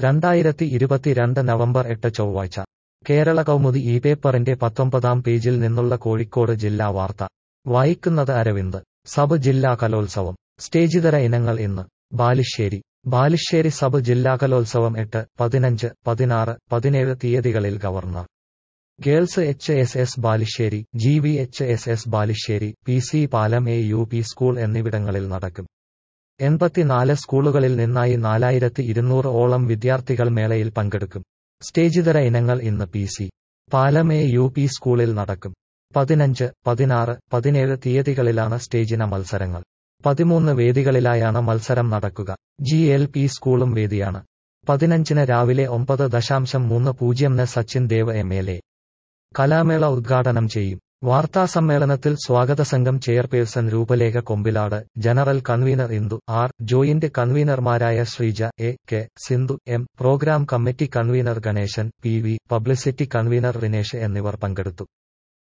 രണ്ടായിരത്തി ഇരുപത്തിരണ്ട് നവംബർ എട്ട് ചൊവ്വാഴ്ച കേരള കൗമുദി ഈ പേപ്പറിന്റെ പത്തൊമ്പതാം പേജിൽ നിന്നുള്ള കോഴിക്കോട് ജില്ലാ വാർത്ത വായിക്കുന്നത് അരവിന്ദ് സബ് ജില്ലാ കലോത്സവം സ്റ്റേജിതര ഇനങ്ങൾ ഇന്ന് ബാലുശ്ശേരി ബാലുശ്ശേരി സബ് ജില്ലാ കലോത്സവം എട്ട് പതിനഞ്ച് പതിനാറ് പതിനേഴ് തീയതികളിൽ governor girls H S S Balussery G V H S S Balussery P C Palam A U P school എന്നിവിടങ്ങളിൽ നടക്കും എൺപത്തിനാല് സ്കൂളുകളിൽ നിന്നായി നാലായിരത്തി ഇരുന്നൂറ് ഓളം വിദ്യാർത്ഥികൾ മേളയിൽ പങ്കെടുക്കും സ്റ്റേജിതര ഇനങ്ങൾ ഇന്ന് P C Palam A U P സ്കൂളിൽ നടക്കും പതിനഞ്ച് പതിനാറ് പതിനേഴ് തീയതികളിലാണ് സ്റ്റേജിന മത്സരങ്ങൾ പതിമൂന്ന് വേദികളിലായാണ് മത്സരം നടക്കുക ജി എൽ പി സ്കൂളും വേദിയാണ് പതിനഞ്ചിന് രാവിലെ ഒമ്പത് ദശാംശം മൂന്ന് പൂജ്യംന് Sachin Dev M L A കലാമേള ഉദ്ഘാടനം ചെയ്യും വാർത്താസമ്മേളനത്തിൽ സ്വാഗത സംഘം chairperson Roopalekha Kombilad general convener Indu R joint കൺവീനർമാരായ Sreeja A K Sindhu M programme committee convener Ganeshan P V publicity convener Rineesh എന്നിവർ പങ്കെടുത്തു